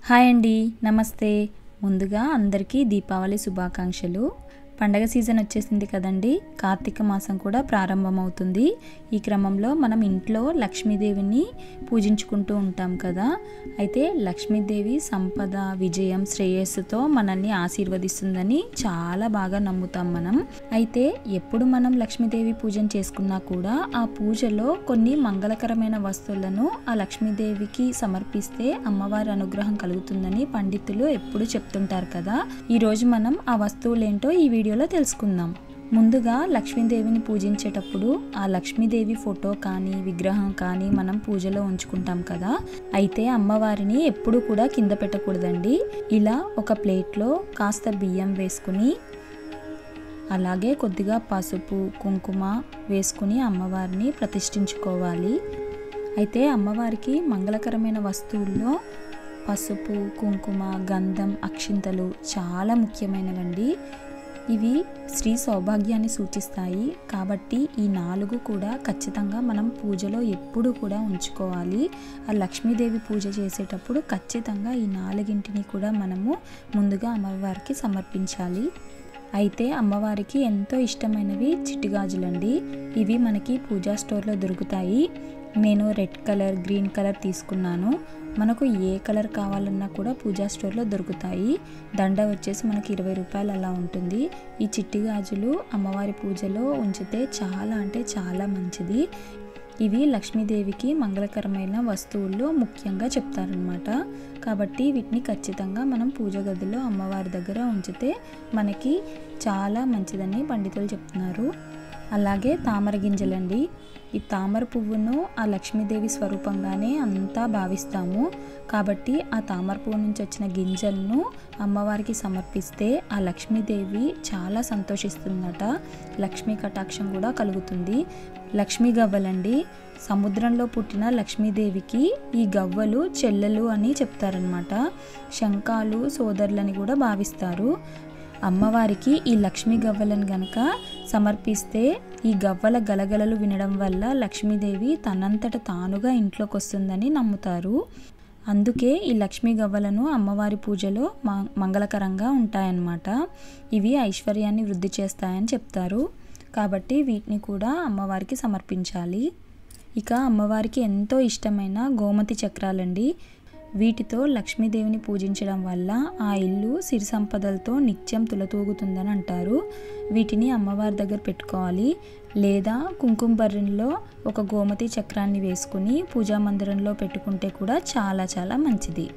hi అండి నమస్తే ముందుగా అందరికీ దీపావళి శుభాకాంక్షలు పండగ సీజన్ వచ్చేసింది కదండి కార్తీక మాసం కూడా ప్రారంభమవుతుంది ఈ క్రమంలో మనం ఇంట్లో లక్ష్మీదేవిని పూజించుకుంటూ ఉంటాం కదా అయితే లక్ష్మీదేవి సంపద విజయం శ్రేయస్సుతో మనల్ని ఆశీర్వదిస్తుందని చాలా బాగా నమ్ముతాం మనం అయితే ఎప్పుడు మనం లక్ష్మీదేవి పూజను చేసుకున్నా కూడా ఆ పూజలో కొన్ని మంగళకరమైన వస్తువులను ఆ లక్ష్మీదేవికి సమర్పిస్తే అమ్మవారి అనుగ్రహం కలుగుతుందని పండితులు ఎప్పుడు చెప్తుంటారు కదా ఈ రోజు మనం ఆ వస్తువులేంటో ఈ వీడియోలో తెలుసుకుందాం ముందుగా లక్ష్మీదేవిని పూజించేటప్పుడు ఆ లక్ష్మీదేవి ఫోటో కానీ విగ్రహం కానీ మనం పూజలో ఉంచుకుంటాం కదా అయితే అమ్మవారిని ఎప్పుడు కూడా కింద పెట్టకూడదండి ఇలా ఒక ప్లేట్లో కాస్త బియ్యం వేసుకుని అలాగే కొద్దిగా పసుపు కుంకుమ వేసుకుని అమ్మవారిని ప్రతిష్ఠించుకోవాలి అయితే అమ్మవారికి మంగళకరమైన వస్తువుల్లో పసుపు కుంకుమ గంధం అక్షింతలు చాలా ముఖ్యమైనవండి ఇవి స్త్రీ సౌభాగ్యాన్ని సూచిస్తాయి కాబట్టి ఈ నాలుగు కూడా ఖచ్చితంగా మనం పూజలో ఎప్పుడు కూడా ఉంచుకోవాలి ఆ లక్ష్మీదేవి పూజ చేసేటప్పుడు ఖచ్చితంగా ఈ నాలుగింటిని కూడా మనము ముందుగా అమ్మవారికి సమర్పించాలి అయితే అమ్మవారికి ఎంతో ఇష్టమైనవి చిట్టిగాజులండి ఇవి మనకి పూజా స్టోర్లో దొరుకుతాయి నేను రెడ్ కలర్ గ్రీన్ కలర్ తీసుకున్నాను మనకు ఏ కలర్ కావాలన్నా కూడా పూజా స్టోర్లో దొరుకుతాయి దండ వచ్చేసి మనకి ఇరవై రూపాయలు అలా ఉంటుంది ఈ చిట్టి గాజులు అమ్మవారి పూజలో ఉంచితే చాలా అంటే చాలా మంచిది ఇవి లక్ష్మీదేవికి మంగళకరమైన వస్తువుల్లో ముఖ్యంగా చెప్తారనమాట కాబట్టి వీటిని ఖచ్చితంగా మనం పూజ గదిలో అమ్మవారి దగ్గర ఉంచితే మనకి చాలా మంచిదని పండితులు చెప్తున్నారు అలాగే తామర గింజలండి ఈ తామర పువ్వును ఆ లక్ష్మీదేవి స్వరూపంగానే అంతా భావిస్తాము కాబట్టి ఆ తామర పువ్వు నుంచి వచ్చిన గింజలను అమ్మవారికి సమర్పిస్తే ఆ లక్ష్మీదేవి చాలా సంతోషిస్తుందట లక్ష్మీ కటాక్షం కూడా కలుగుతుంది లక్ష్మీ గవ్వలండి సముద్రంలో పుట్టిన లక్ష్మీదేవికి ఈ గవ్వలు చెల్లెలు అని చెప్తారనమాట శంఖాలు సోదరులని కూడా భావిస్తారు అమ్మవారికి ఈ లక్ష్మీ గవ్వలను గనక సమర్పిస్తే ఈ గవ్వల గలగలలు వినడం వల్ల లక్ష్మీదేవి తనంతట తానుగా ఇంట్లోకి వస్తుందని నమ్ముతారు అందుకే ఈ లక్ష్మీ గవ్వలను అమ్మవారి పూజలో మంగళకరంగా ఉంటాయన్నమాట ఇవి ఐశ్వర్యాన్ని వృద్ధి చేస్తాయని చెప్తారు కాబట్టి వీటిని కూడా అమ్మవారికి సమర్పించాలి ఇక అమ్మవారికి ఎంతో ఇష్టమైన గోమతి చక్రాలండి వీటితో లక్ష్మీదేవిని పూజించడం వల్ల ఆ ఇల్లు సిరి సంపదలతో నిత్యం తులతూగుతుందని అంటారు వీటిని అమ్మవారి దగ్గర పెట్టుకోవాలి లేదా కుంకుమ బర్రెన్లో ఒక గోమతి చక్రాన్ని వేసుకుని పూజా మందిరంలో పెట్టుకుంటే కూడా చాలా చాలా మంచిది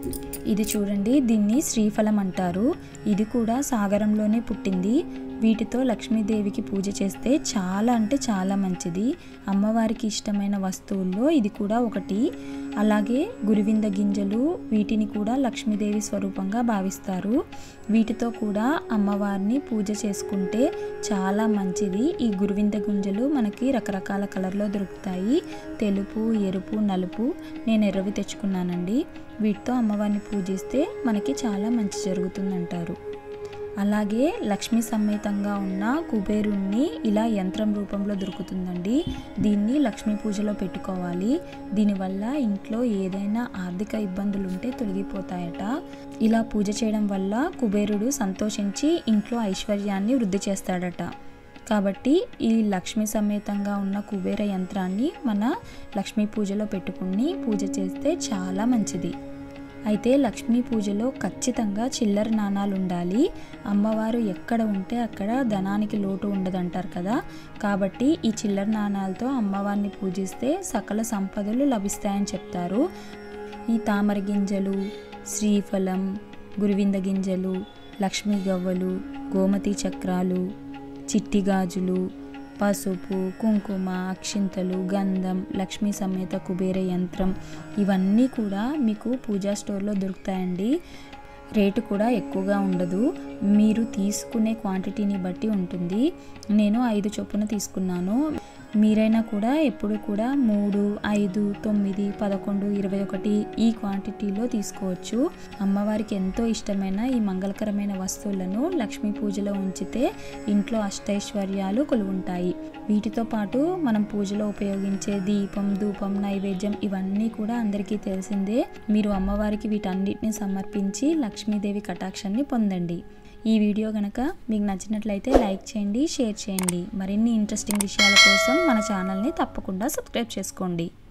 ఇది చూడండి దీన్ని శ్రీఫలం అంటారు ఇది కూడా సాగరంలోనే పుట్టింది వీటితో లక్ష్మీదేవికి పూజ చేస్తే చాలా అంటే చాలా మంచిది అమ్మవారికి ఇష్టమైన వస్తువుల్లో ఇది కూడా ఒకటి అలాగే గురువింద గింజలు వీటిని కూడా లక్ష్మీదేవి స్వరూపంగా భావిస్తారు వీటితో కూడా అమ్మవారిని పూజ చేసుకుంటే చాలా మంచిది ఈ గురువింద గింజలు మనకి రకరకాల కలర్లో దొరుకుతాయి తెలుపు ఎరుపు నలుపు నేను ఎర్రవి తెచ్చుకున్నానండి వీటితో అమ్మవారిని పూజిస్తే మనకి చాలా మంచి జరుగుతుందంటారు అలాగే లక్ష్మీ సమేతంగా ఉన్న కుబేరుణ్ణి ఇలా యంత్రం రూపంలో దొరుకుతుందండి దీన్ని లక్ష్మీ పూజలో పెట్టుకోవాలి దీనివల్ల ఇంట్లో ఏదైనా ఆర్థిక ఇబ్బందులు ఉంటే తొలగిపోతాయట ఇలా పూజ చేయడం వల్ల కుబేరుడు సంతోషించి ఇంట్లో ఐశ్వర్యాన్ని వృద్ధి చేస్తాడట కాబట్టి ఈ లక్ష్మీ సమేతంగా ఉన్న కుబేర యంత్రాన్ని మన లక్ష్మీ పూజలో పెట్టుకుని పూజ చేస్తే చాలా మంచిది అయితే లక్ష్మీ పూజలో ఖచ్చితంగా చిల్లర నాణాలు ఉండాలి అమ్మవారు ఎక్కడ ఉంటే అక్కడ ధనానికి లోటు ఉండదంటారు కదా కాబట్టి ఈ చిల్లర నాణాలతో అమ్మవారిని పూజిస్తే సకల సంపదలు లభిస్తాయని చెప్తారు ఈ తామర గింజలు శ్రీఫలం గురువింద గింజలు లక్ష్మీ గవ్వలు గోమతి చక్రాలు చిట్టి గాజులు పసుపు కుంకుమ అక్షింతలు గంధం లక్ష్మీ సమేత కుబేర యంత్రం ఇవన్నీ కూడా మీకు పూజా స్టోర్లో దొరుకుతాయండి రేటు కూడా ఎక్కువగా ఉండదు మీరు తీసుకునే క్వాంటిటీని బట్టి ఉంటుంది నేను ఐదు చొప్పున తీసుకున్నాను మీరైనా కూడా ఎప్పుడు కూడా మూడు ఐదు తొమ్మిది పదకొండు ఇరవై ఒకటి ఈ క్వాంటిటీలో తీసుకోవచ్చు అమ్మవారికి ఎంతో ఇష్టమైన ఈ మంగళకరమైన వస్తువులను లక్ష్మీ పూజలో ఉంచితే ఇంట్లో అష్టైశ్వర్యాలు కొలువుంటాయి వీటితో పాటు మనం పూజలో ఉపయోగించే దీపం ధూపం నైవేద్యం ఇవన్నీ కూడా అందరికీ తెలిసిందే మీరు అమ్మవారికి వీటన్నిటిని సమర్పించి లక్ష్మీదేవి కటాక్షాన్ని పొందండి ఈ వీడియో కనుక మీకు నచ్చినట్లయితే లైక్ చేయండి షేర్ చేయండి మరిన్ని ఇంట్రెస్టింగ్ విషయాల కోసం మన ఛానల్ని తప్పకుండా సబ్స్క్రైబ్ చేసుకోండి